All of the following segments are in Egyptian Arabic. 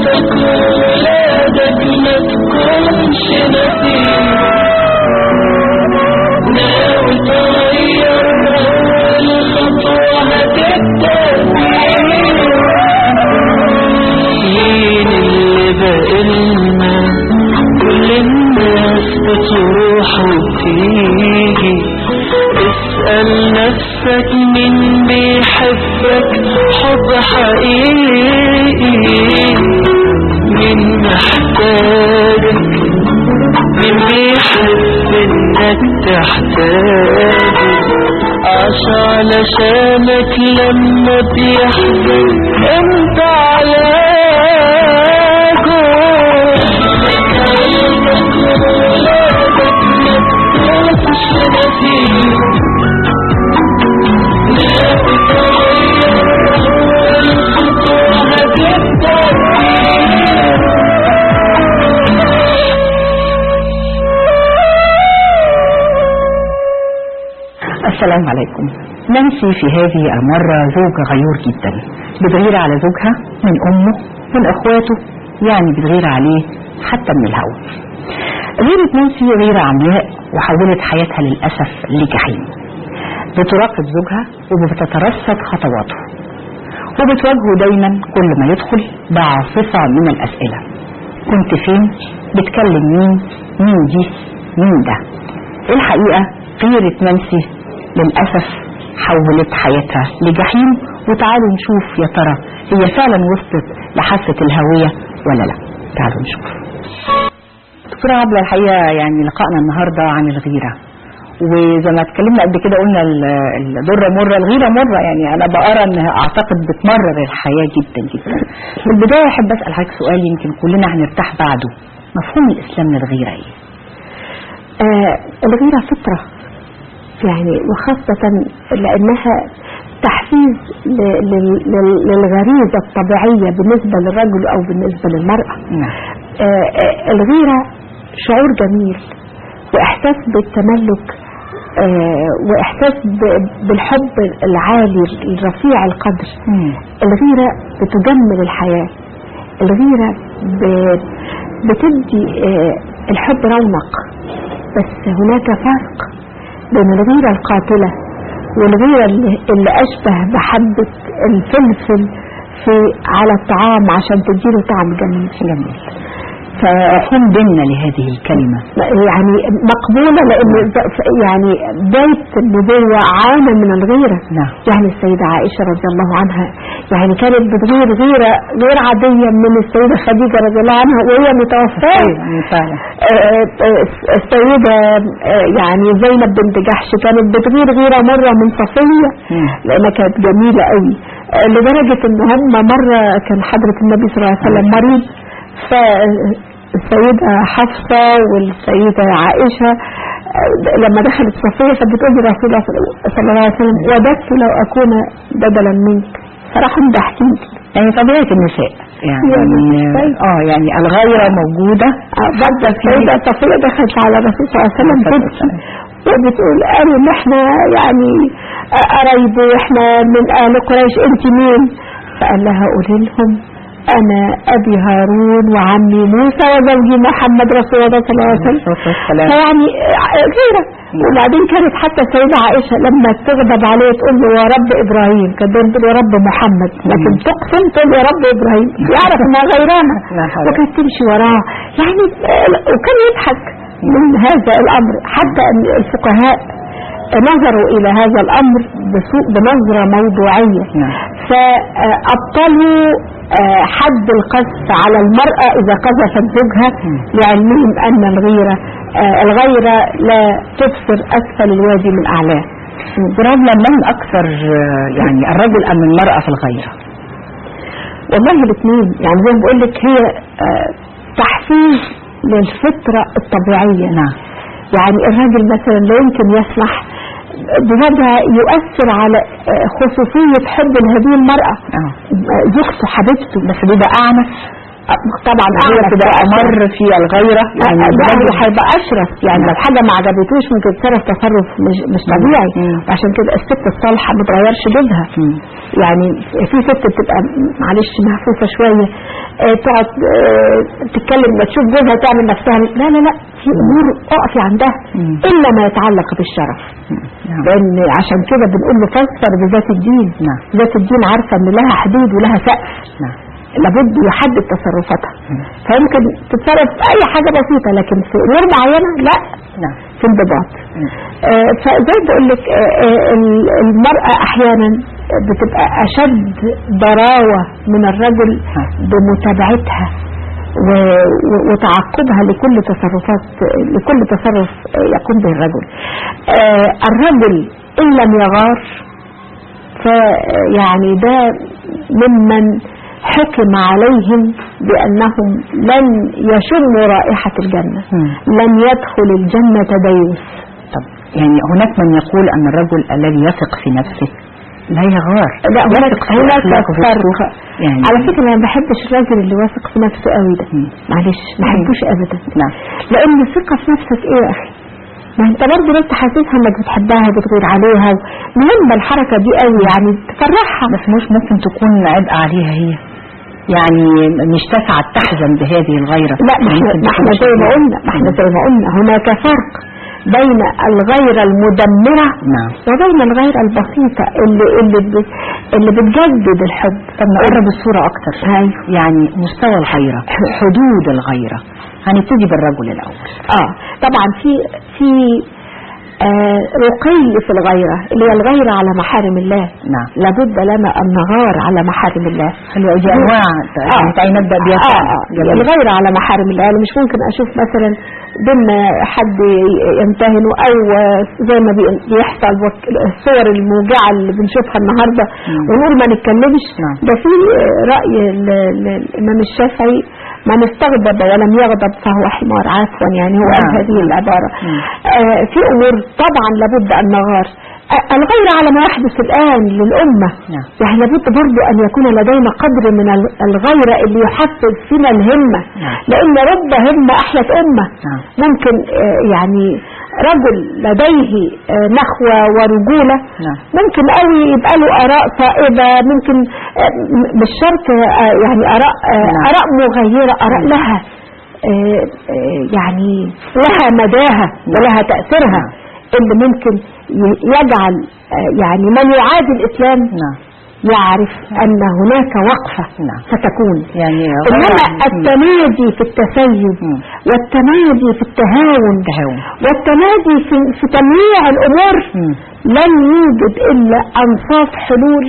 بيتك وولادك ما تكونش نسيم ناوي تغير أول خطوة هتبدأ مين اللي بقلنا كل الناس بتروح وبتيجي اسأل نفسك مين بيحبك حب حقيقي مين محتاجك مين بيحب انك تحتاجه عاش علشانك لما بيحزن انت علاجه قلبك وولادك ما تكونش نسيم ناوي تغير أول خطوة هتبدأ فيها السلام عليكم نانسي في هذه المرة زوج غيور جدا بتغير على زوجها من أمه من أخواته يعني بتغير عليه حتى من الهوى غيرة نانسي غيرة عمياء وحولت حياتها للأسف لجحيم بتراقب زوجها وبتترصد خطواته وبتواجهه دايما كل ما يدخل بعاصفة من الأسئلة كنت فين بتكلم مين مين دي مين ده الحقيقة غيرة نانسي للأسف حولت حياتها لجحيم وتعالوا نشوف يا ترى هي فعلا وصلت لحافة الهوية ولا لا تعالوا نشوف دكتورة عبلة الحقيقة يعني لقائنا النهاردة عن الغيرة وزي ما اتكلمنا قبل كده قلنا ال- الضرة مرة الغيرة مرة يعني أنا بقرا إنها أعتقد بتمرر الحياة جدا جدا في البداية أحب أسأل حضرتك سؤال يمكن كلنا هنرتاح بعده مفهوم الإسلام للغيرة إيه؟ آه الغيرة فطرة يعني وخاصة لأنها تحفيز ل- لل- لل- للغريزة الطبيعية بالنسبة للرجل أو بالنسبة للمرأة نعم آه، آه، الغيرة شعور جميل وإحساس بالتملك آه، وإحساس ب- بالحب العالي الرفيع القدر مم. الغيرة بتجمل الحياة الغيرة ب- بتدي آه، الحب رونق بس هناك فرق بين الغيرة القاتلة والغيرة اللي اللي أشبه بحبة الفلفل في على الطعام عشان تديله طعم جميل جميل فمفهوم بيننا لهذه الكلمة يعني مقبولة لأن ز- يعني بداية النبوة عانى من الغيرة نعم يعني السيدة عائشة رضي الله عنها يعني كانت بتغير غيرة غير عادية من السيدة خديجة رضي الله عنها وهي متوفاة فعلا آه، آه، السيدة آه، يعني زينب بنت جحش كانت بتغير غيرة مرة من صفية مم. لأنها كانت جميلة قوي آه، لدرجة إن هم مرة كان حضرة النبي صلى الله عليه وسلم مريض فالسيدة حفصة والسيدة عائشة آه، لما دخلت صفية فبتقول لرسول الله صلى الله عليه وسلم وددت لو أكون بدلا منك فراحوا مضحكين يعني طبيعة النساء يعني يعني اه يعني الغيرة موجودة بعد السيدة صفية دخلت على الرسول صلى الله عليه وسلم تبكي وبتقول قالوا ان احنا يعني قرايب واحنا من اهل قريش انت مين فقال لها قولي لهم انا ابي هارون وعمي موسى وزوجي محمد رسول الله صلى الله عليه وسلم الصلاة والسلام فيعني غيرة وبعدين كانت حتى السيدة عائشة لما تغضب عليه تقول له يا رب إبراهيم كانت دايما تقول يا رب محمد لكن تقسم تقول يا رب إبراهيم يعرف إنها غيرانة لا حول. وكانت تمشي وراه يعني آه، وكان يضحك من هذا الأمر حتى أن الفقهاء نظروا إلى هذا الأمر بسوء بنظرة موضوعية نعم. فأبطلوا آه، حد القذف على المرأة إذا قذفت زوجها لعلمهم أن الغيرة آه، الغيرة لا تبصر أسفل الوادي من أعلاه برغم من أكثر آه، يعني الرجل أم المرأة في الغيرة والله الاثنين يعني زي ما بقول لك هي آه، تحفيز للفطرة الطبيعية نعم يعني الراجل مثلا لا يمكن يسمح بهذا يؤثر على آه، خصوصية حب هذه المرأة اه آه، زوجته حبيبته بس بيبقى أعنف طبعا هي أعرف بتبقى ده أمر في الغيرة يعني يعني ده الرجل هيبقى اشرف يعني لو حاجه ما عجبتوش ممكن تتصرف تصرف مش, مش طبيعي مم. عشان كده الست الصالحه ما تغيرش جوزها مم. يعني في ست بتبقى معلش محفوفه شويه آه، تقعد آه، تتكلم ما تشوف جوزها تعمل نفسها لا لا لا في امور اقفي عندها مم. الا ما يتعلق بالشرف نعم. لان عشان كده بنقول له فسر بذات الدين نعم. ذات الدين عارفه ان لها حدود ولها سقف نعم لابد يحدد تصرفاتها فيمكن تتصرف في اي حاجه بسيطه لكن في امور معينه لا نعم في انضباط مم. آه، فزي بقول لك آه، آه، ال- المرأة أحيانا بتبقى أشد ضراوة من الرجل بمتابعتها و- و- وتعقبها لكل تصرفات لكل تصرف يقوم به الرجل آه، الرجل إن لم يغار فيعني ده ممن حكم عليهم بأنهم لن يشموا رائحة الجنة مم. لن يدخل الجنة ديوث طب يعني هناك من يقول أن الرجل الذي يثق في نفسه لا يغار لا هناك يثق في هناك أخلاقه في فرق السلوك. يعني على فكرة أنا ما بحبش الراجل اللي واثق في نفسه قوي ده مم. معلش ما بحبوش أبدا نعم لأن الثقة في نفسك إيه يا أخي ما انت برضه لسه حاسسها انك بتحبها وبتغير عليها مهمة الحركة دي قوي يعني تفرحها بس مش ممكن تكون عبء عليها هي يعني مش تسعد تحزن بهذه الغيرة لا ما احنا, ممكن ما احنا تكون زي ما شيء- قلنا ما احنا زي ما قلنا هناك فرق بين الغيرة المدمرة نعم وبين الغيرة البسيطة اللي اللي ب- اللي بتجدد الحب طب نقرب الصورة أكتر أيوه. يعني مستوى الغيرة حدود الغيرة هنبتدي بالرجل الأول اه طبعا في في آه رقي في الغيرة اللي هي الغيرة على محارم الله نعم لابد لنا أن نغار على محارم الله حلوة دي أنواع يعني تعالي نبدأ بيها آه فعلا. آه جميل. الغيرة على محارم الله أنا مش ممكن أشوف مثلا ضمن حد يمتهنه أو زي ما بي- بيحصل وك- الصور الموجعة اللي بنشوفها النهاردة مم. ونقول ما نتكلمش نعم. ده في رأي ال- ال- الإمام الشافعي من استغضب ولم يغضب فهو حمار عفوا يعني هو قال نعم. هذه العبارة مم. آه في أمور طبعا لابد أن نغار آه، الغير على ما يحدث الآن للأمة نعم. يعني لابد برضو أن يكون لدينا قدر من ال- الغيرة اللي يحفز فينا الهمة نعم. لأن رب همة أحلت أمة نعم. ممكن آه، يعني رجل لديه آه، نخوة ورجولة نعم. ممكن قوي يبقى له آراء صائبة ممكن آه، م- مش شرط آه، يعني آراء آه، نعم. آراء مغيرة آراء لها آه، آه، يعني لها مداها ولها تأثيرها اللي ممكن ي- يجعل آه، يعني من يعادي الإسلام نعم يعرف أن هناك وقفة نعم. ستكون يعني إنما غير- التمادي في التسيب مم. والتمادي في التهاون تهاون والتمادي في, في تنويع الأمور مم. لن يوجد إلا أنصاف حلول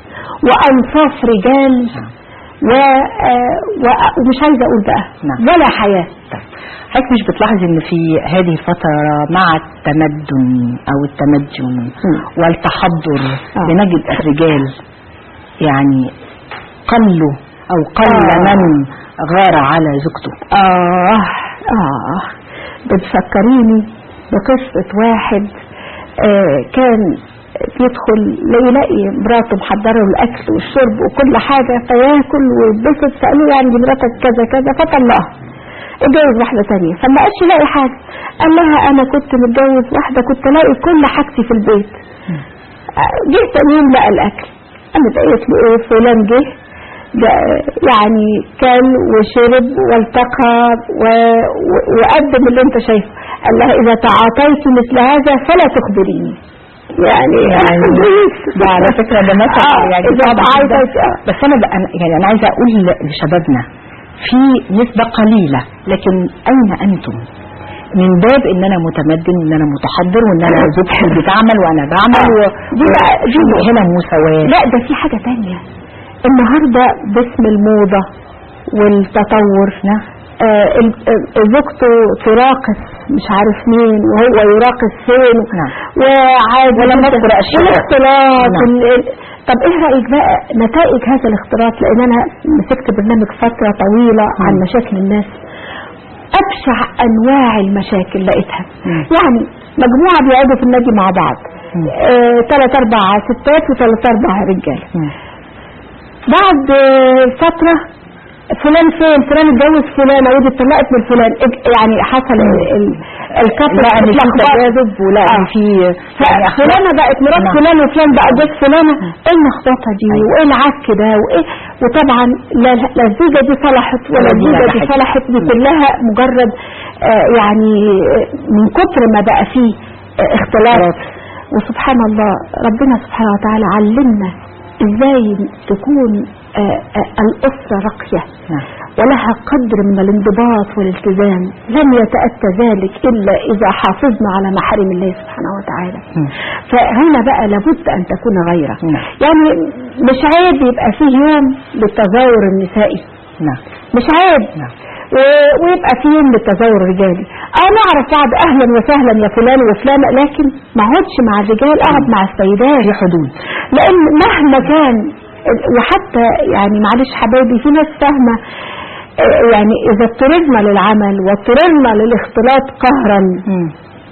وأنصاف رجال و... آه، و- ومش عايزة أقول بقى نعم. ولا حياة طيب حضرتك مش بتلاحظ ان في هذه الفترة مع التمدن او التمدن والتحضر آه. بنجد الرجال يعني قلوا او قل آه. من غار على زوجته آه آه بتفكريني بقصة واحد آه كان يدخل يلاقي مراته محضرة له الأكل والشرب وكل حاجة فياكل ويتبسط فقالوا يعني دي مراتك كذا كذا فطلقها اتجوز واحدة تانية فما قالش يلاقي حاجة قال لها أنا كنت متجوز واحدة كنت الاقي كل حاجتي في البيت آه، جه تاني يوم لقى الأكل قامت قالت له إيه فلان جه ده يعني كان وشرب والتقى و... و... وقدم اللي انت شايفه قال لها اذا تعاطيت مثل هذا فلا تخبريني يعني يعني ده على فكرة ده مثل آه، يعني إذا صعب جداً. تعاطيت آه. بس انا بقى يعني انا عايزة اقول لشبابنا في نسبة قليلة لكن اين انتم من باب ان انا متمدن وان انا متحضر وان انا زوجتي بتعمل وانا بعمل آه. و... دي بقى- دي و- هنا مساواة لا ده في حاجة تانية النهاردة باسم الموضة والتطور نعم. آه ال- آه، زوجته تراقص مش عارف مين وهو يراقص فين نعم. وعادي ولم جداً. نذكر أشياء. والاختلاط نعم. ال- ال- طب ايه رأيك بقى نتائج هذا الاختلاط لان انا مسكت برنامج فترة طويلة عن مم. مشاكل الناس ابشع انواع المشاكل لقيتها مم. يعني مجموعة بيقعدوا في النادي مع بعض مم. آه، تلات اربع ستات وتلات اربع رجال مم. بعد آه، فترة فلان فين فلان اتجوز فلانة ودي اتطلقت من فلان اج- يعني حصل ال- ال- الكابل لا ان في اتلخبط. تجاذب ولا ان آه. في يعني أخلاق. فلانة بقت مرات نعم. فلان وفلان بقى جوز فلانة ايه اللخبطة دي أيوة. وايه العك ده وايه وطبعا لا لا الزيجة دي صلحت ولا ولا دي الزيجة دي نجحت. صلحت دي كلها مجرد آه يعني آه، من كتر ما بقى فيه آه اختلاف وسبحان الله ربنا سبحانه وتعالى علمنا ازاي تكون آه آه الأسرة راقية نعم. ولها قدر من الانضباط والالتزام لن يتأتى ذلك إلا إذا حافظنا على محارم الله سبحانه وتعالى مم. فهنا بقى لابد أن تكون غيرة نعم. يعني مش عيب يبقى فيه يوم للتزاور النسائي نعم مش عيب نعم. و- ويبقى في يوم للتزاور الرجالي انا اعرف بعض اهلا وسهلا يا فلان وفلانة لكن ما اقعدش مع الرجال اقعد مع السيدات في حدود لان مهما كان وحتى يعني معلش حبايبي في ناس فاهمه آه، يعني اذا اضطررنا للعمل واضطررنا للاختلاط قهرا مم.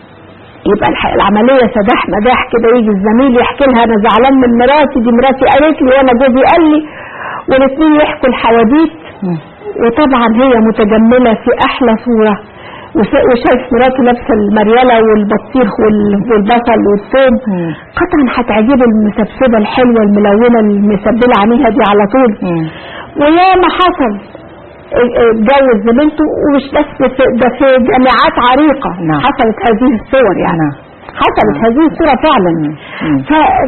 يبقى الح- العمليه سداح مداح كده يجي الزميل يحكي لها انا زعلان من مراتي دي مراتي قالت لي وانا جوزي قال لي والاثنين يحكوا الحواديت مم. وطبعا هي متجمله في احلى صوره وس- وشايف مراته لابسه المريله والبطيخ وال- والبصل والثوم مم. قطعا هتعجبه المسبسبه الحلوه الملونه المسبله عينيها دي على طول مم. ويا ما حصل ا- اتجوز زميلته ومش بس في ده في جامعات عريقه نعم. حصلت هذه الصور يعني نعم. حصلت نعم. هذه الصوره فعلا مم.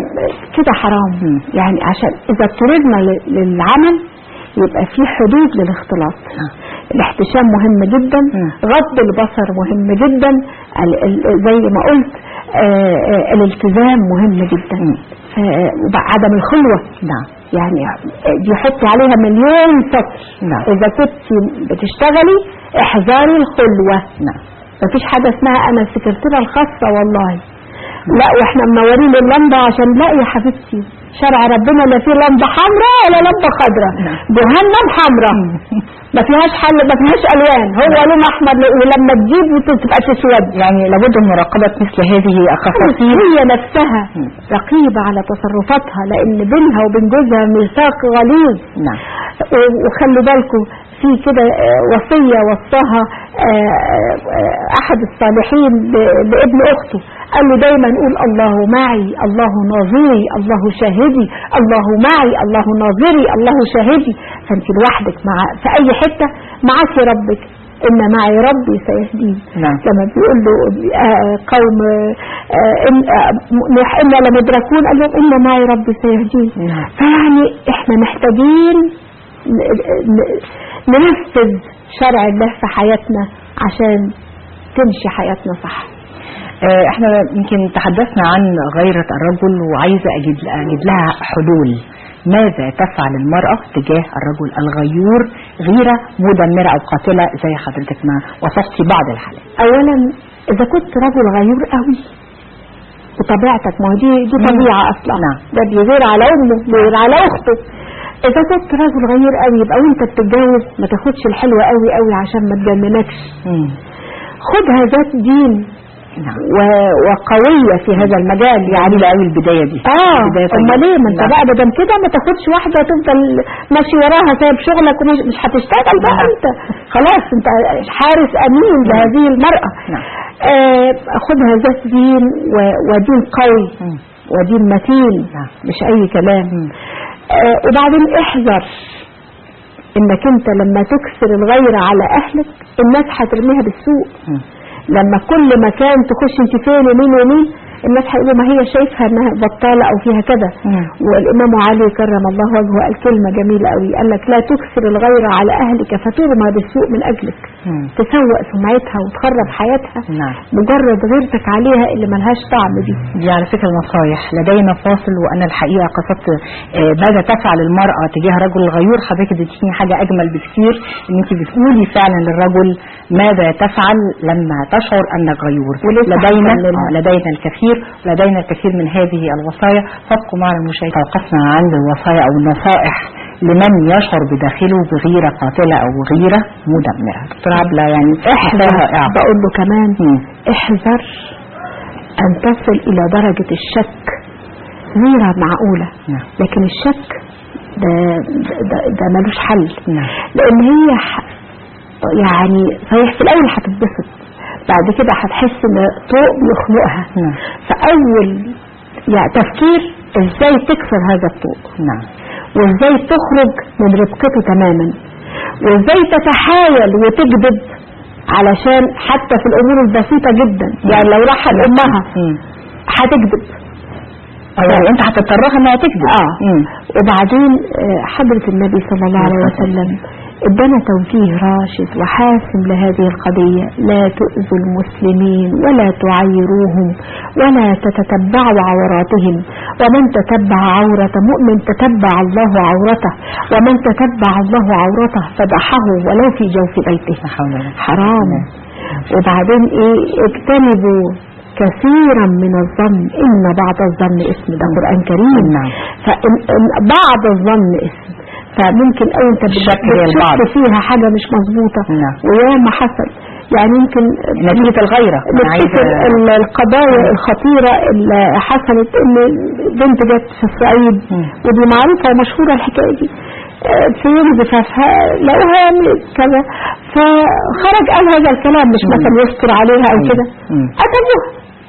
فكده حرام مم. يعني عشان اذا اضطررنا ل- للعمل يبقى في حدود للاختلاط نعم. الاحتشام مهم جدا مم. غض البصر مهم جدا ال- ال- زي ما قلت آه، آه، الالتزام مهم جدا مم. ف- وعدم الخلوه نعم يعني دي حطي عليها مليون سطر نعم. اذا كنت بتشتغلي احذري الخلوه نعم مفيش حاجه اسمها انا السكرتيره الخاصه والله لا واحنا منورين اللمبه عشان لا يا حبيبتي شرع ربنا لا فيه لمبه حمراء ولا لمبه خضراء نعم. جهنم حمراء ما فيهاش حل ما فيهاش الوان هو لون احمر ولما تجيب تبقى تسود يعني لابد من مراقبة مثل هذه التفاصيل هي نفسها رقيبة على تصرفاتها لأن بينها وبين جوزها ميثاق غليظ نعم و- وخلوا بالكم في كده آه، وصية وصاها آه، آه، أحد الصالحين ل- لابن أخته قال له دايما قول الله معي الله ناظري الله شاهدي الله معي الله ناظري الله شاهدي فانت لوحدك مع في أي حتة معاك ربك إن معي ربي سيهديني نعم. لما بيقول له آه، قوم آه، إن- آه، نوح إنا لمدركون قال لهم إن معي ربي سيهدين نعم. فيعني إحنا محتاجين ن- ن- ننفذ شرع الله في حياتنا عشان تمشي حياتنا صح آه، احنا يمكن تحدثنا عن غيرة الرجل وعايزة اجد اجد لها حلول ماذا تفعل المرأة تجاه الرجل الغيور غيرة مدمرة او قاتلة زي حضرتك ما وصفتي بعض الحالات أولا إذا كنت رجل غيور قوي وطبيعتك ما هو دي دي مم. طبيعة أصلا نعم. ده بيغير على أمه بيغير على أخته إذا كنت رجل غيور قوي يبقى وأنت بتتجوز ما تاخدش الحلوة قوي قوي عشان ما تجننكش مم. خدها ذات دين نعم و- وقوية في هذا المجال يعني جميلة قوي البداية دي اه بداية طيبة. امال ليه ما انت نعم. بقى بدل كده ما تاخدش واحده تفضل ماشي وراها سايب شغلك ومش مش هتشتغل بقى نعم. انت خلاص انت حارس امين لهذه المراه نعم. آه خدها ذات دين و- ودين قوي مم. ودين متين نعم. مش اي كلام آه وبعدين احذر انك انت لما تكسر الغير على اهلك الناس هترميها بالسوق مم. لما كل مكان تخش انت فين ومين ومين الناس هيقولوا ما هي شايفها انها بطاله او فيها كده مم. والامام علي كرم الله وجهه قال كلمه جميله قوي قال لك لا تكسر الغير على اهلك فترمى بالسوء من اجلك مم. تسوء سمعتها وتخرب حياتها نعم. مجرد غيرتك عليها اللي ملهاش طعم دي دي على فكرة نصايح لدينا فاصل وأنا الحقيقة قصدت آه، ماذا تفعل المرأة تجاه رجل الغيور حضرتك اديتيني حاجة أجمل بكثير إن أنت بتقولي فعلا للرجل ماذا تفعل لما تشعر أنك غيور ولسه لدينا هنكملها. آه، لدينا الكثير لدينا الكثير من هذه الوصايا فابقوا معنا المشاهدين توقفنا عند الوصايا أو النصائح لمن يشعر بداخله بغيرة قاتلة أو غيرة مدمرة دكتور عبلة يعني احذر رائعة. بقول له كمان مم. احذر ان تصل الى درجة الشك غيرة معقولة نعم. لكن الشك ده ده, ده ملوش حل نعم. لان هي ح- يعني صحيح في الاول هتتبسط بعد كده هتحس ان طوق بيخنقها نعم. فاول يعني تفكير ازاي تكسر هذا الطوق نعم وازاي تخرج من ربقته تماما وازاي تتحايل وتكذب علشان حتى في الامور البسيطة جدا يعني لو راح لامها مم. هتكذب اه يعني انت هتضطرها انها تكذب اه مم. وبعدين آه، حضرة النبي صلى الله عليه وسلم ادانا توجيه راشد وحاسم لهذه القضية لا تؤذوا المسلمين ولا تعيروهم ولا تتتبعوا عوراتهم ومن تتبع عورة مؤمن تتبع الله عورته ومن تتبع الله عورته فضحه ولو في جوف بيته لا حول ولا قوة. حرام وبعدين ايه اجتنبوا كثيرا من الظن ان بعض الظن اسم ده قرآن كريم نعم. فبعض الظن اسم فممكن او انت الشك هي البعض. بتشك فيها حاجة مش مظبوطة نعم. وياما حصل يعني يمكن نتيجة الغيرة أنا نفتكر عايزة ال- القضايا الخطيرة اللي حصلت ان بنت جت في الصعيد مم. ودي معروفة ومشهورة الحكاية دي آه، في يوم زفافها لقوها يعني كذا فخرج قال هذا الكلام مش مم. مثلا يستر عليها او مم. كده مم. قتلوها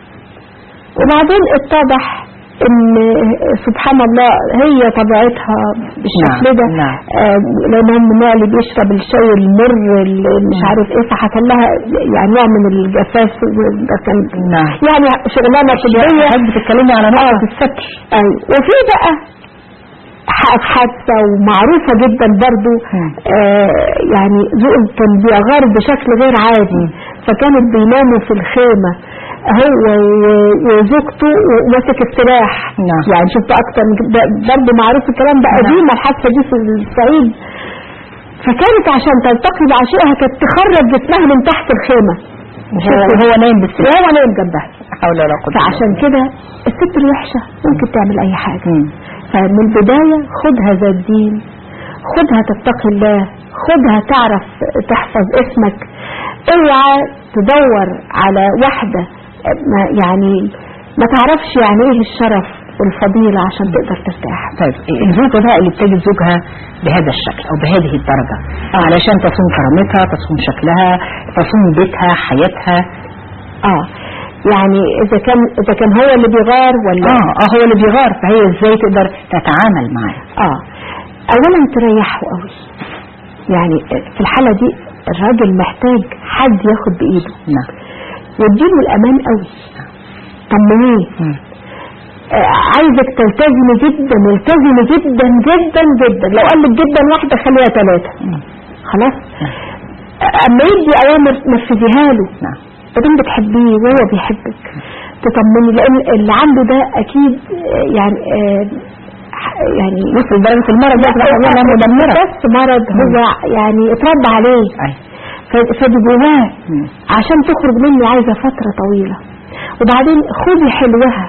وبعدين اتضح ان سبحان الله هي طبيعتها بالشكل نعم، ده نعم. آه، لان هم النوع اللي بيشرب الشاي المر اللي مش مم. عارف ايه فحصل لها يعني نوع من الجفاف ده كان نعم. يعني شغلانه طبيه حضرتك بتتكلمي على نقطة الستر أيوة. وفي بقى ح- حادثة ومعروفة جدا برضو مم. آه يعني ذوق كان بيغار بشكل غير عادي فكانت بيناموا في الخيمة هو و- وزوجته وماسك السلاح نعم. يعني شفت اكتر من كده برضو معروف الكلام ده نعم. قديمة الحادثة دي في الصعيد فكانت عشان تلتقي بعشيقها كانت تخرج جسمها من تحت الخيمة هو هو نايم بالسلاح وهو نايم جنبها لا حول ولا قوة إلا فعشان كده الست الوحشة ممكن تعمل اي حاجة مم. فمن البداية خدها ذا الدين خدها تتقي الله خدها تعرف تحفظ اسمك اوعى تدور على واحدة ما يعني ما تعرفش يعني ايه الشرف والفضيلة عشان تقدر ترتاح طيب الزوجة بقى اللي بتجد زوجها بهذا الشكل او بهذه الدرجة علشان تصون كرامتها تصون شكلها تصون بيتها حياتها اه يعني اذا كان اذا كان هو اللي بيغار ولا اه اه هو اللي بيغار فهي ازاي تقدر تتعامل معاه اه اولا تريحه قوي يعني في الحالة دي الراجل محتاج حد ياخد بايده نعم واديله الامان قوي طمنيه مم. آه، عايزك تلتزمي جدا التزمي جدا جدا جدا لو قال لك جدا واحدة خليها ثلاثة مم. خلاص آه، اما يدي اوامر نفذيها له نعم بدون بتحبيه وهو بيحبك تطمني لان اللي عنده ده اكيد آه، يعني آه، ح- يعني وصل درجة المرض بقى تبقى مدمرة بس مرض هو يعني اتربى عليه أي. ف- فدي جواه مم. عشان تخرج منه عايزة فترة طويلة وبعدين خدي حلوها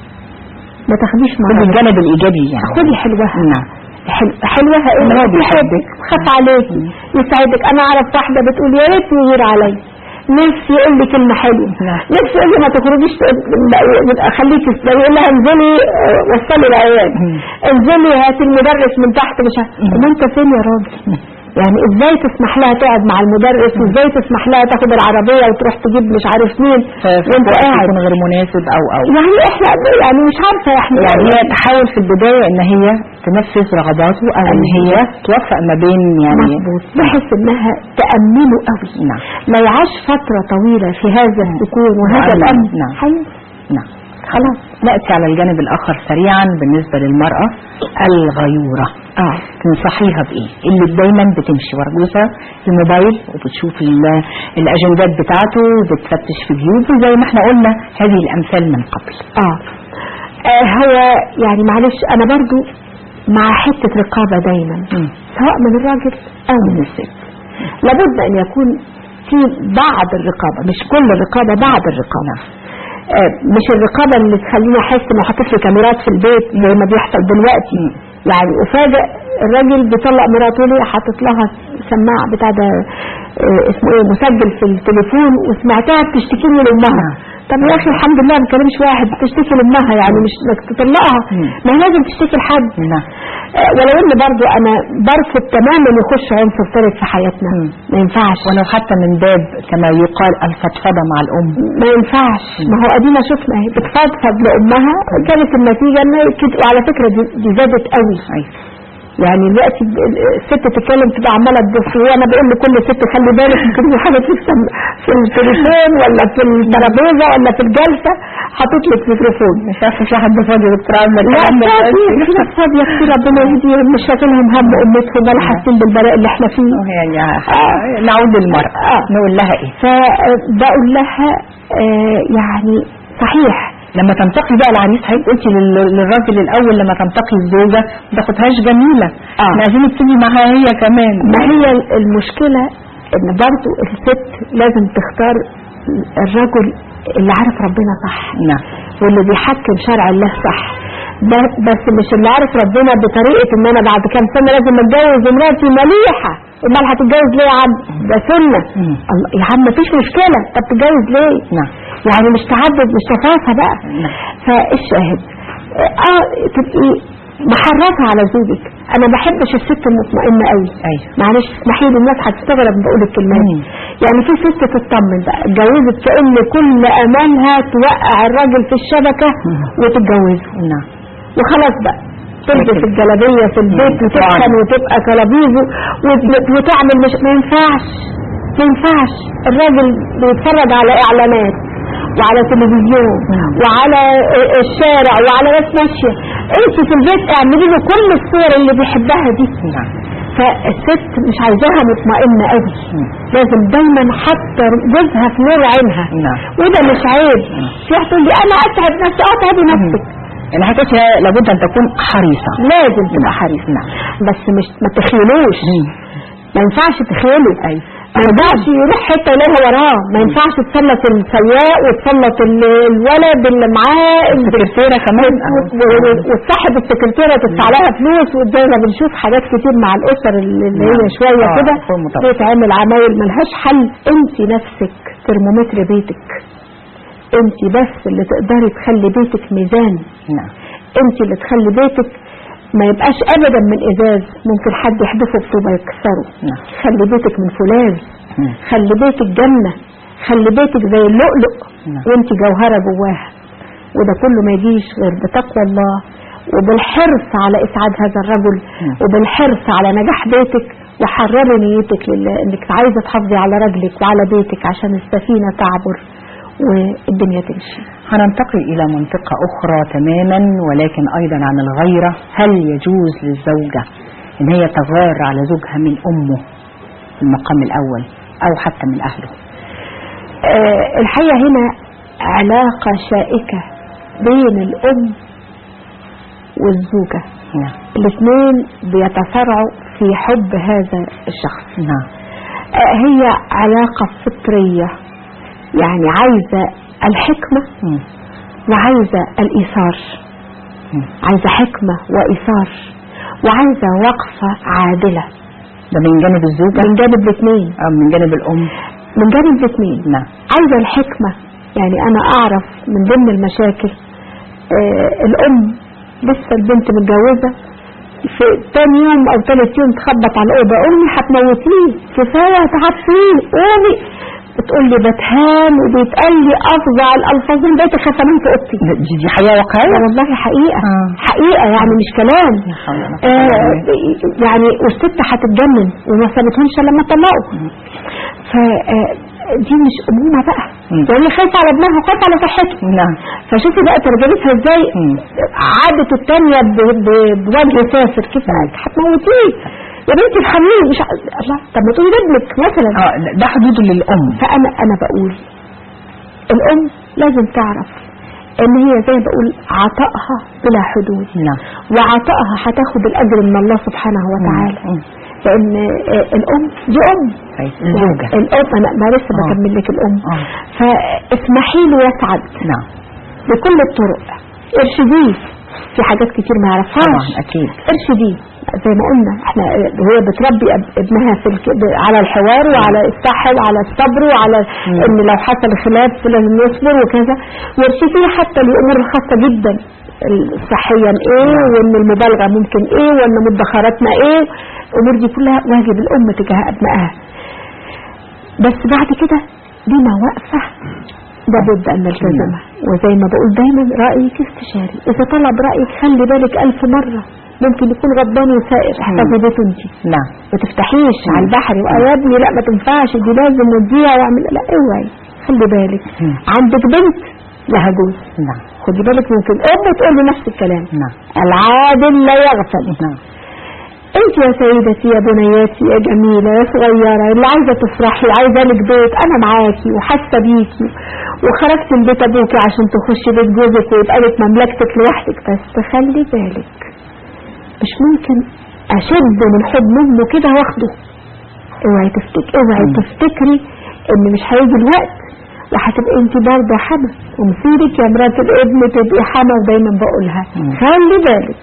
ما تاخديش خد مرض الجانب الإيجابي يعني خدي حلوها نعم حل- حلوها ايه إن هو يحبك بيحبك. خاف عليكي يسعدك انا اعرف واحدة بتقول يا ريت يغير عليا نفسي يقول لي كلمة حلوة نعم. نفسي يقول لي ما تخرجيش لا، خليكي تسلمي يقول لها انزلي آه، وصلي العيال مم. انزلي هاتي المدرس من تحت مش عارف مم. ما انت فين يا راجل يعني ازاي تسمح لها تقعد مع المدرس وازاي تسمح لها تاخد العربية وتروح تجيب مش عارف مين وانت فوقت قاعد يكون غير مناسب أو أو يعني احنا يعني مش عارفة احنا يعني هي تحاول في البداية ان هي تنفذ رغباته او ان هي توفق ما بين يعني مظبوط بحيث انها تأمنه قوي نعم لو عاش فترة طويلة في هذا السكون وهذا معلم. الأمن نعم. حي- نعم خلاص نأتي على الجانب الآخر سريعا بالنسبة للمرأة الغيورة اه تنصحيها بإيه اللي دايما بتمشي ورا جوزها الموبايل وبتشوف ال- الأجندات بتاعته وبتفتش في جيوبه زي ما احنا قلنا هذه الأمثال من قبل اه آه، هو يعني معلش انا برضو مع حتة رقابة دايما مم. سواء من الراجل او من الست لابد ان يكون في بعض الرقابة مش كل الرقابة بعض الرقابة آه، مش الرقابة اللي تخليني احس انه حاطط لي كاميرات في البيت زي ما بيحصل دلوقتي يعني افاجئ الراجل بيطلق مراته ليه حاطط لها سماعة بتاع ده آه، اسمه ايه مسجل في التليفون وسمعتها بتشتكيني لامها طب يا اخي الحمد لله ما بكلمش واحد بتشتكي لامها يعني مش انك تطلقها مم. ما هي لازم تشتكي لحد نعم آه، ولو ان برضو انا برفض تماما يخش عنصر ثالث في حياتنا مم. ما ينفعش ولو حتى من باب كما يقال الفضفضة مع الأم ما ينفعش ما هو ادينا شفنا اهي بتفضفض لامها كانت النتيجه ان هي كده وعلى فكره دي, دي زادت قوي أيوة. يعني دلوقتي ال- الست تتكلم تبقى عماله تبص وانا بقول لكل ست خلي بالك يمكن في حاجه تكتب في التليفون ولا في الترابيزه ولا في الجلسه حاطط لك ميكروفون مش عارفة في حد فاضي يا دكتور عاملة لا الكلام ده فاضي دلوقتي. في ناس فاضيه كتير ربنا يهديهم مش شاغلهم هم امتهم ولا حاسين بالبلاء اللي احنا فيه يعني نعود للمرأة آه. نقول لها ايه فبقول لها آه، يعني صحيح لما تنتقي بقى العريس حضرتك قلتي لل- للراجل الاول لما تنتقي الزوجه ما تاخدهاش جميله آه. احنا عايزين نبتدي معاها هي كمان ما هي المشكلة ان برضو الست لازم تختار الرجل اللي عارف ربنا صح نعم واللي بيحكم شرع الله صح ب- بس مش اللي عارف ربنا بطريقة ان انا بعد كام سنة لازم اتجوز امرأتي مليحة امال هتتجوز ليه يا عم ده سنة مم. الله- يا عم مفيش مشكلة طب تتجوز ليه نعم يعني مش تعدد مش تفاصة بقى نعم. فالشاهد اه تبقي محرصة على زوجك انا ما بحبش الست المطمئنة قوي ايوه معلش اسمحي لي الناس هتستغرب بقول الكلمات دي. مم. يعني في ست تطمن بقى اتجوزت كأن كل امالها توقع الراجل في الشبكة مم. وتتجوزه نعم وخلاص بقى تلبس لكن- الجلابية في البيت مم. وتتخن طبعاً. وتبقى كلابيزه وت- وتعمل مش ما ينفعش ما ينفعش الراجل بيتفرج على اعلانات وعلى تلفزيون مم. وعلى الشارع وعلى ناس ماشيه انت في البيت اعملي له كل الصور اللي بيحبها دي نعم فالست مش عايزاها مطمئنة قوي مم. لازم دايما حتى جوزها في نور عينها نعم وده مش عيب في واحد تقول لي انا اتعب نفسي اه اتعبي نفسك يعني حضرتك هي لابد ان تكون حريصه لازم تبقى حريص نعم بس مش ما تخيلوش ما ينفعش تخيله ايوه ما ينفعش يروح حته يلاقيها وراه ما ينفعش تسلط السواق وتسلط ال- الولد اللي معاه السكرتيره كمان و- و- وتصاحب السكرتيره تدفع لها فلوس وزي ما بنشوف حاجات كتير مع الاسر اللي اللي هي نعم. شويه آه، كده مفهوم طبعا. بيتعمل عمايل ملهاش حل انت نفسك ترمومتر بيتك انت بس اللي تقدري تخلي بيتك ميزان نعم انت اللي تخلي بيتك ما يبقاش ابدا من ازاز ممكن حد يحدفه بطوبه يكسره نعم خلي بيتك من فولاذ مم. خلي بيتك جنة خلي بيتك زي اللؤلؤ نعم. وانت جوهرة جواها وده كله ما يجيش غير بتقوى الله وبالحرص على اسعاد هذا الرجل نعم. وبالحرص على نجاح بيتك وحرري نيتك لله انك عايزة تحافظي على رجلك وعلى بيتك عشان السفينة تعبر والدنيا تمشي هننتقل إلى منطقة أخرى تماما ولكن أيضا عن الغيرة هل يجوز للزوجة إن هي تغار على زوجها من أمه في المقام الأول أو حتى من أهله آه، الحقيقة هنا علاقة شائكة بين الأم والزوجة نعم الاثنين بيتصارعوا في حب هذا الشخص نعم آه، هي علاقة فطرية يعني عايزة الحكمة مم. وعايزة الإيثار مم. عايزة حكمة وإيثار وعايزة وقفة عادلة ده من جانب الزوجة من جانب الاثنين أو من جانب الأم من جانب الاثنين نعم عايزة الحكمة يعني أنا أعرف من ضمن المشاكل آه الأم لسه البنت متجوزة في تاني يوم أو تالت يوم تخبط على الأوضة أمي هتموتيه كفاية تعبتيه قومي بتقول لي بتهان وبيتقال لي أفظع الألفاظين بقيت أخاف أنام في أوضتي دي, دي حياة لا واقعية والله حقيقة آه. حقيقة يعني مش كلام لا حول ولا قوة إلا آه بالله. يعني والست هتتجنن وما سابتهمش إلا لما طلقوا ف آه، دي مش أمومة بقى مم. وهي خايفة على ابنها وخايفة على صحته نعم فشوفي بقى ترجمتها ازاي مم. عادت التانية ب- ب- بوجه سافر كيف هتموتيه يا بنتي ارحميه مش ع- الله طب ما تقولي لابنك مثلا اه ده حدود للأم فانا انا بقول الام لازم تعرف ان هي زي ما بقول عطائها بلا حدود نعم وعطائها هتاخد الاجر من الله سبحانه وتعالى مم. لان آه، الام دي ام طيب الزوجة الام انا ما لسه آه. بكمل لك الام آه. فاسمحي له يسعد نعم بكل الطرق ارشديه في حاجات كتير ما يعرفهاش طبعا اكيد قرش دي زي ما قلنا احنا هي بتربي أب- ابنها في الك... ب- على الحوار وعلى الصح وعلى الصبر وعلى مم. ان لو حصل خلاف لازم يصبر وكذا وارشديه حتى الامور الخاصه جدا ال- صحيا ايه وان المبالغه ممكن ايه وان مدخراتنا ايه الامور دي كلها واجب الام تجاه ابنائها بس بعد كده لينا وقفه لابد ان نلتزمها وزي ما بقول دايما رايك استشاري اذا طلب رايك خلي بالك الف مره ممكن يكون غضبان وسائر احفظي بيته انت نعم ما تفتحيش على البحر ويا ابني لا ما تنفعش دي لازم وديها واعمل لا اوعي خلي بالك مم. عندك بنت لها جوز نعم خدي بالك ممكن ام تقول له نفس الكلام نعم العادل لا يغفل نعم انت يا سيدتي يا بنياتي يا جميلة يا صغيرة اللي عايزة تفرحي عايزة لك بيت انا معاكي وحاسة بيكي وخرجتي من بيت ابوكي عشان تخشي بيت جوزك ويبقى لك مملكتك لوحدك بس خلي بالك مش ممكن اشد من حضن امه كده واخده اوعي تفتكري اوعي مم. تفتكري ان مش هيجي الوقت وهتبقي انت برضه حما ومصيرك يا مرات الابن تبقي حما ودايما بقولها مم. خلي بالك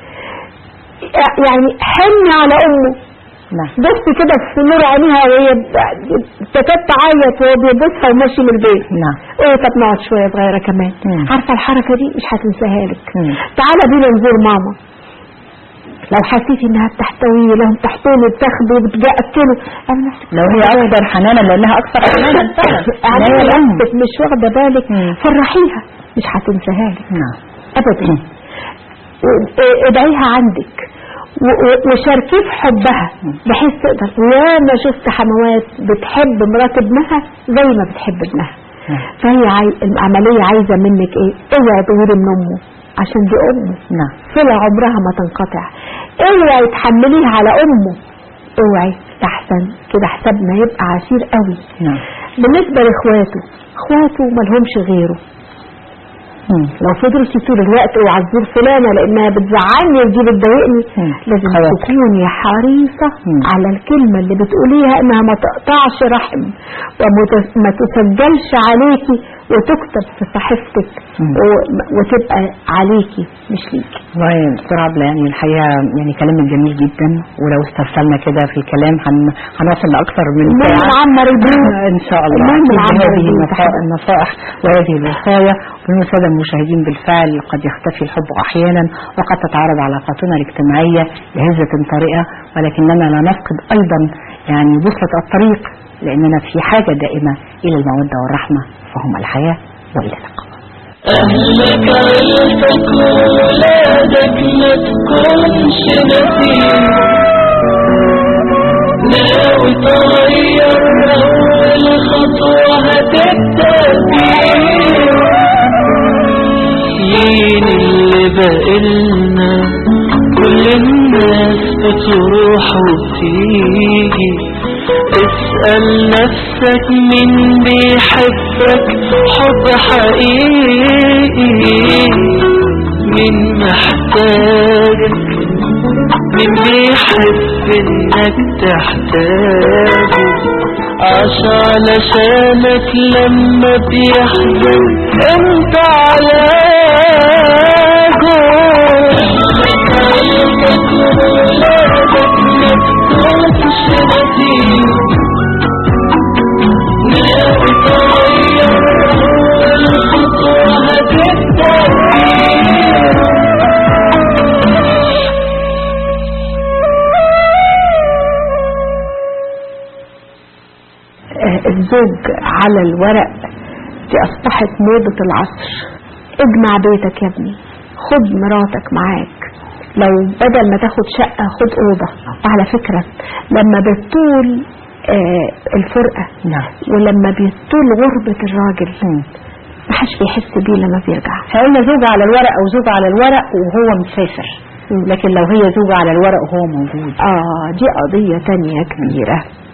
يعني حني على امه نعم بص كده في نور عينيها وهي تكاد تعيط وهو بيبصها وماشي من البيت نعم ايه طب نقعد شويه صغيره كمان مم. عارفه الحركه دي مش هتنساها لك مم. تعالى بينا نزور ماما لو حسيتي انها بتحتويه لهم تحتوي بتاخده بتاكله اعمل نفسك لو هي اكثر حنانا لانها اكثر حنانا فعلا اعمل ما هي الام نفسك مش واخده بالك مم. فرحيها مش هتنساها لك نعم ابدا و- ادعيها عندك و- و- وشاركيه في حبها بحيث تقدر وانا شفت حموات بتحب مرات ابنها زي ما بتحب ابنها نعم. فهي عاي... العملية عايزة منك ايه اوعي تغيري من امه عشان دي امه نعم صلة عمرها ما تنقطع اوعي تحمليها على امه اوعي تحسن كده حسابنا يبقى عسير قوي نعم بالنسبة لاخواته اخواته ملهمش غيره مم. لو فضلتي طول الوقت اوعى تزور فلانة لانها بتزعلني ودي بتضايقني مم. لازم خلاص. تكوني حريصة مم. على الكلمة اللي بتقوليها انها ما تقطعش رحم وما تسجلش عليكي وتكتب في صحيفتك مم. و- وتبقى عليكي مش ليكي والله يا دكتور عبلة يعني الحقيقة يعني كلامك جميل جدا ولو استرسلنا كده في الكلام هن... هنصل لأكثر من المهم ساعة نعمر البيوت إن شاء الله المهم أكيد نعمر بهذه البيوت النصائح, النصائح وهذه الوصايا والسادة المشاهدين بالفعل قد يختفي الحب أحيانا وقد تتعرض علاقاتنا الاجتماعية لهزة طارئة ولكننا لا نفقد أيضا يعني بوصلة الطريق لأننا في حاجة دائمة إلى المودة والرحمة فهم الحياة وإلى اللقاء أهلك عيلتك وولادك ما تكونش نسيم ناوي تغير أول خطوة هتبدأ مين اللي بقلنا كل الناس بتروح وتيجي اسأل نفسك مين بيحبك حب حقيقي مين محتاجك مين بيحب انك تحتاجه عاش علشانك لما بيحزن انت علاجه قلبك وولادك ما تكونش نسيم ناوي تغير أول خطوة هتبدأ فيها آه، الزوج على الورق دي أصبحت موضة العصر اجمع بيتك يا ابني خد مراتك معاك لو بدل ما تاخد شقة خد أوضة وعلى فكرة لما بتطول آه، الفرقة نعم ولما بيطول غربة الراجل محدش بيحس بيه لما بيرجع فقلنا زوجة على الورق أو زوجة على الورق وهو مسافر لكن لو هي زوجة على الورق وهو موجود آه دي قضية تانية كبيرة